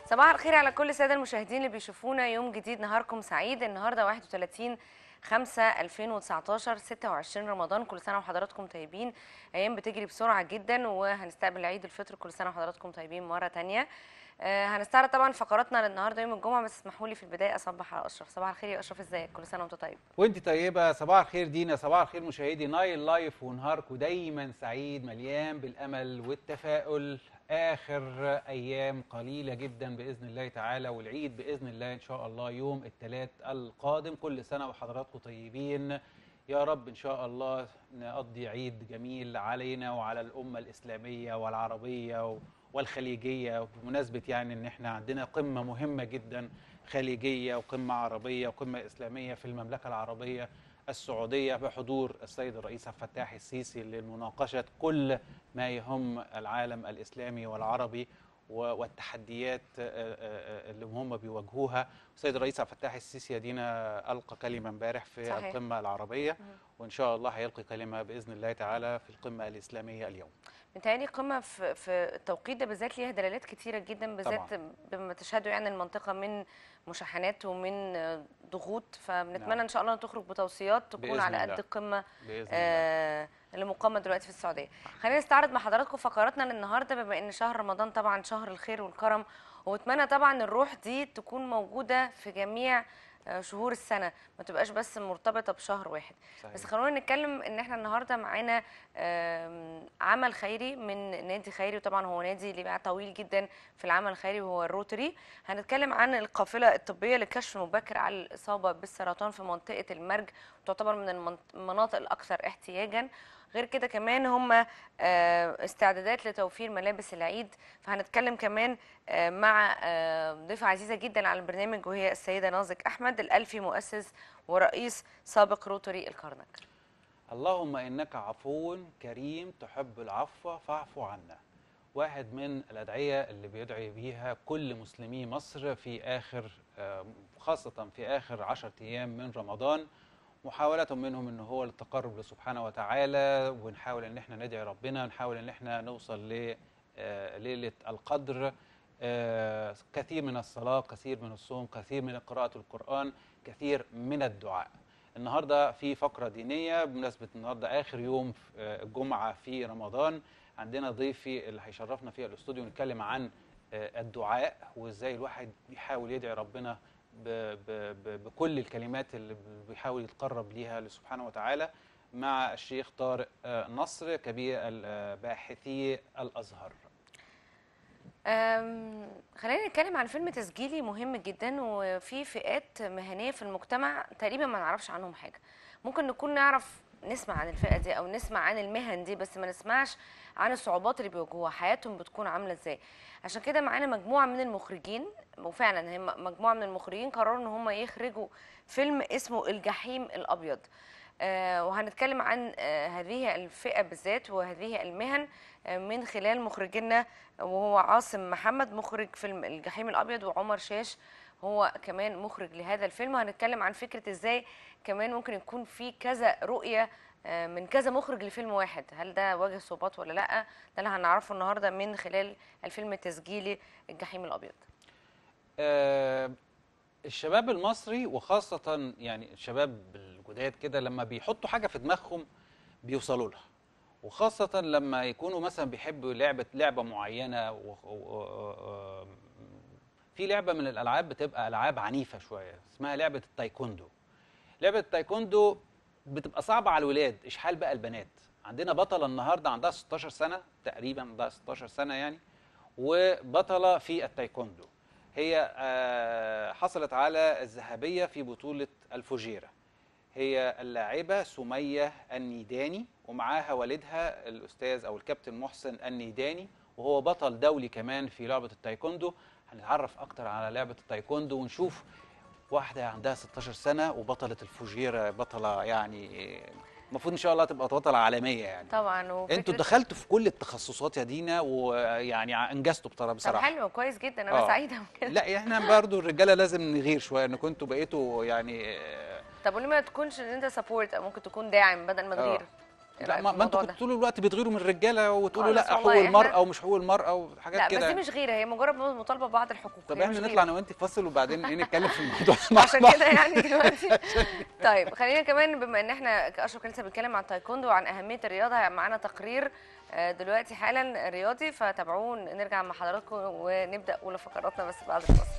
صباح الخير على كل الساده المشاهدين اللي بيشوفونا يوم جديد نهاركم سعيد النهارده 31 5 2019 26 رمضان كل سنه وحضراتكم طيبين ايام بتجري بسرعه جدا وهنستقبل عيد الفطر كل سنه وحضراتكم طيبين مره تانية آه، هنستعرض طبعا فقراتنا للنهارده يوم الجمعه بس اسمحوا لي في البدايه اصبح على اشرف صباح الخير يا اشرف ازيك كل سنه وانت طيب وانت طيبه صباح الخير دينا صباح الخير مشاهدي نايل لايف ونهاركم دايما سعيد مليان بالامل والتفاؤل اخر ايام قليله جدا باذن الله تعالى والعيد باذن الله ان شاء الله يوم الثلاث القادم كل سنه وحضراتكم طيبين يا رب ان شاء الله نقضي عيد جميل علينا وعلى الامه الاسلاميه والعربيه والخليجيه بمناسبه يعني ان احنا عندنا قمه مهمه جدا خليجيه وقمه عربيه وقمه اسلاميه في المملكه العربيه السعوديه بحضور السيد الرئيس عبد الفتاح السيسي لمناقشه كل ما يهم العالم الاسلامي والعربي و- والتحديات آه، آه، اللي هم بيواجهوها السيد الرئيس عبد الفتاح السيسي يا دينا القى كلمه امبارح في صحيح. القمه العربيه وان شاء الله هيلقي كلمه باذن الله تعالى في القمه الاسلاميه اليوم متهيألي قمة في في التوقيت ده بالذات ليها دلالات كتيرة جدا بالذات بما تشهده يعني المنطقة من مشاحنات ومن آه، ضغوط فبنتمنى نعم. ان شاء الله تخرج بتوصيات تكون بإذن على الله. قد القمة باذن الله آه اللي مقامة دلوقتي في السعودية خلينا نستعرض مع حضراتكم فقراتنا للنهارده بما ان شهر رمضان طبعا شهر الخير والكرم واتمنى طبعا الروح دي تكون موجودة في جميع آه، شهور السنة ما تبقاش بس مرتبطة بشهر واحد صحيح. بس خلونا نتكلم ان احنا النهارده معانا آم، عمل خيري من نادي خيري وطبعا هو نادي ليه باع طويل جدا في العمل الخيري وهو الروتري هنتكلم عن القافله الطبيه لكشف مبكر على الاصابه بالسرطان في منطقه المرج تعتبر من المنط- المناطق الاكثر احتياجا غير كده كمان هم آه، استعدادات لتوفير ملابس العيد فهنتكلم كمان آه، مع آه، ضيفة عزيزة جدا على البرنامج وهي السيدة نازك أحمد الألفي مؤسس ورئيس سابق روتري الكرنك اللهم انك عفو كريم تحب العفو فاعف عنا واحد من الادعيه اللي بيدعي بيها كل مسلمي مصر في اخر آه، خاصه في اخر عشرة ايام من رمضان محاولة منهم ان هو التقرب لسبحانه وتعالى ونحاول ان احنا ندعي ربنا نحاول ان احنا نوصل ل آه، ليلة القدر آه، كثير من الصلاة كثير من الصوم كثير من قراءة القرآن كثير من الدعاء النهارده في فقره دينيه بمناسبه النهارده اخر يوم في- آه، الجمعه في رمضان عندنا ضيفي اللي هيشرفنا في الاستوديو نتكلم عن آه، الدعاء وازاي الواحد بيحاول يدعي ربنا ب- ب- ب- بكل الكلمات اللي بيحاول يتقرب ليها لسبحانه وتعالى مع الشيخ طارق آه، نصر كبير الباحثي الازهر أم، خلينا نتكلم عن فيلم تسجيلي مهم جدا وفي فئات مهنيه في المجتمع تقريبا ما نعرفش عنهم حاجه ممكن نكون نعرف نسمع عن الفئه دي او نسمع عن المهن دي بس ما نسمعش عن الصعوبات اللي بيواجهوها حياتهم بتكون عامله ازاي عشان كده معانا مجموعه من المخرجين وفعلا هي مجموعه من المخرجين قرروا ان هم يخرجوا فيلم اسمه الجحيم الابيض آه، وهنتكلم عن آه، هذه الفئه بالذات وهذه المهن آه، من خلال مخرجينا وهو عاصم محمد مخرج فيلم الجحيم الابيض وعمر شاش هو كمان مخرج لهذا الفيلم وهنتكلم عن فكره ازاي كمان ممكن يكون في كذا رؤيه آه، من كذا مخرج لفيلم واحد هل ده واجه صعوبات ولا لا ده اللي هنعرفه النهارده من خلال الفيلم التسجيلي الجحيم الابيض آه، الشباب المصري وخاصة يعني الشباب الجداد كده لما بيحطوا حاجة في دماغهم بيوصلوا لها وخاصة لما يكونوا مثلا بيحبوا لعبة لعبة معينة و... و... و... في لعبة من الألعاب بتبقى ألعاب عنيفة شوية اسمها لعبة التايكوندو لعبة التايكوندو بتبقى صعبة على الولاد إشحال بقى البنات عندنا بطلة النهاردة عندها 16 سنة تقريبا عندها 16 سنة يعني وبطلة في التايكوندو هي آه، حصلت على الذهبية في بطولة الفوجيرة هي اللاعبة سمية النيداني ومعاها والدها الأستاذ أو الكابتن محسن النيداني وهو بطل دولي كمان في لعبة التايكوندو هنتعرف أكتر على لعبة التايكوندو ونشوف واحدة عندها 16 سنة وبطلة الفوجيرة بطلة يعني المفروض إن شاء الله تبقى بطلة عالمية يعني طبعا انتوا وفكرة- دخلتوا في كل التخصصات يا دينا ويعني انجزتوا بطريقه طب بصراحه حلو كويس جدا انا آه. سعيده بكده لا احنا برضو الرجاله لازم نغير شويه ان كنتوا بقيتوا يعني آه، طب وليه ما تكونش ان انت سبورت او ممكن تكون داعم بدل ما آه. تغير إيه لا رأيك ما, في ما انتوا الموضوع كنتوا طول الوقت بتغيروا من الرجاله وتقولوا خالص لا والله، حقوق إحنا- المراه ومش حقوق المراه وحاجات لا كده بس دي يعني. مش غيره هي مجرد مطالبه ببعض الحقوق طب هي احنا مش نطلع غيرة. انا وانت فاصل وبعدين ايه نتكلم في الموضوع ده مع عشان بعض. كده يعني دلوقتي طيب خلينا كمان بما ان احنا اشرف كان لسه بيتكلم عن تايكوندو وعن اهميه الرياضه معانا تقرير آه، دلوقتي حالا رياضي فتابعون نرجع مع حضراتكم ونبدا اولى فقراتنا بس بعد الفاصل